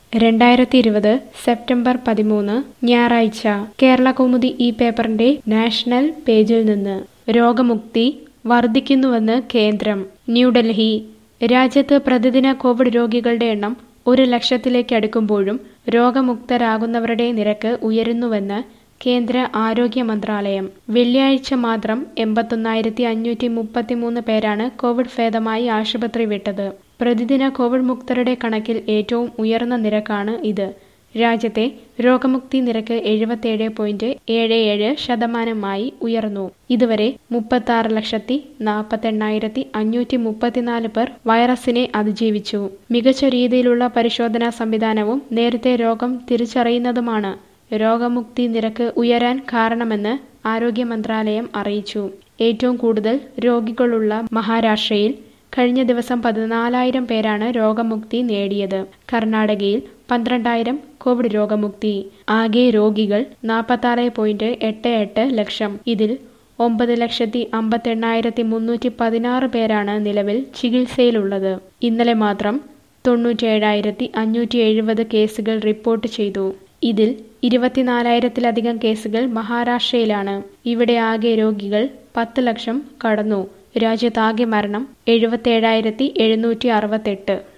രണ്ടായിരത്തി ഇരുപത് സെപ്റ്റംബർ പതിമൂന്ന് ഞായറാഴ്ച കേരള കൗമുദി ഈ പേപ്പറിന്റെ നാഷണൽ പേജിൽ നിന്ന് രോഗമുക്തി വർദ്ധിക്കുന്നുവെന്ന് കേന്ദ്രം ന്യൂഡൽഹി രാജ്യത്ത് പ്രതിദിന കോവിഡ് രോഗികളുടെ എണ്ണം ഒരു ലക്ഷത്തിലേക്ക് അടുക്കുമ്പോഴും രോഗമുക്തരാകുന്നവരുടെ നിരക്ക് ഉയരുന്നുവെന്ന് കേന്ദ്ര ആരോഗ്യ മന്ത്രാലയം വെള്ളിയാഴ്ച മാത്രം എൺപത്തൊന്നായിരത്തി അഞ്ഞൂറ്റി മുപ്പത്തിമൂന്ന് പേരാണ് കോവിഡ് ഭേദമായി ആശുപത്രി വിട്ടത് പ്രതിദിന കോവിഡ് മുക്തരുടെ കണക്കിൽ ഏറ്റവും ഉയർന്ന നിരക്കാണ് ഇത് രാജ്യത്തെ രോഗമുക്തി നിരക്ക് എഴുപത്തേഴ് പോയിന്റ് ഏഴ് ഏഴ് ശതമാനമായി ഉയർന്നു ഇതുവരെ മുപ്പത്തി ആറ് ലക്ഷത്തി നാൽപ്പത്തെണ്ണായിരത്തി അഞ്ഞൂറ്റി മുപ്പത്തിനാല് പേർ വൈറസിനെ അതിജീവിച്ചു മികച്ച രീതിയിലുള്ള പരിശോധനാ സംവിധാനവും നേരത്തെ രോഗം തിരിച്ചറിയുന്നതുമാണ് രോഗമുക്തി നിരക്ക് ഉയരാൻ കാരണമെന്ന് ആരോഗ്യ മന്ത്രാലയം അറിയിച്ചു ഏറ്റവും കൂടുതൽ രോഗികളുള്ള മഹാരാഷ്ട്രയിൽ കഴിഞ്ഞ ദിവസം പതിനാലായിരം പേരാണ് രോഗമുക്തി നേടിയത് കർണാടകയിൽ പന്ത്രണ്ടായിരം കോവിഡ് രോഗമുക്തി ആകെ രോഗികൾ നാൽപ്പത്തി പോയിന്റ് എട്ട് എട്ട് ലക്ഷം ഇതിൽ ഒമ്പത് ലക്ഷത്തി അമ്പത്തെണ്ണായിരത്തി മുന്നൂറ്റി പതിനാറ് പേരാണ് നിലവിൽ ചികിത്സയിലുള്ളത് ഇന്നലെ മാത്രം തൊണ്ണൂറ്റേഴായിരത്തി അഞ്ഞൂറ്റി എഴുപത് കേസുകൾ റിപ്പോർട്ട് ചെയ്തു ഇതിൽ ഇരുപത്തിനാലായിരത്തിലധികം കേസുകൾ മഹാരാഷ്ട്രയിലാണ് ഇവിടെ ആകെ രോഗികൾ പത്ത് ലക്ഷം കടന്നു രാജ്യത്താകെ മരണം എഴുപത്തേഴായിരത്തി എഴുന്നൂറ്റി അറുപത്തെട്ട്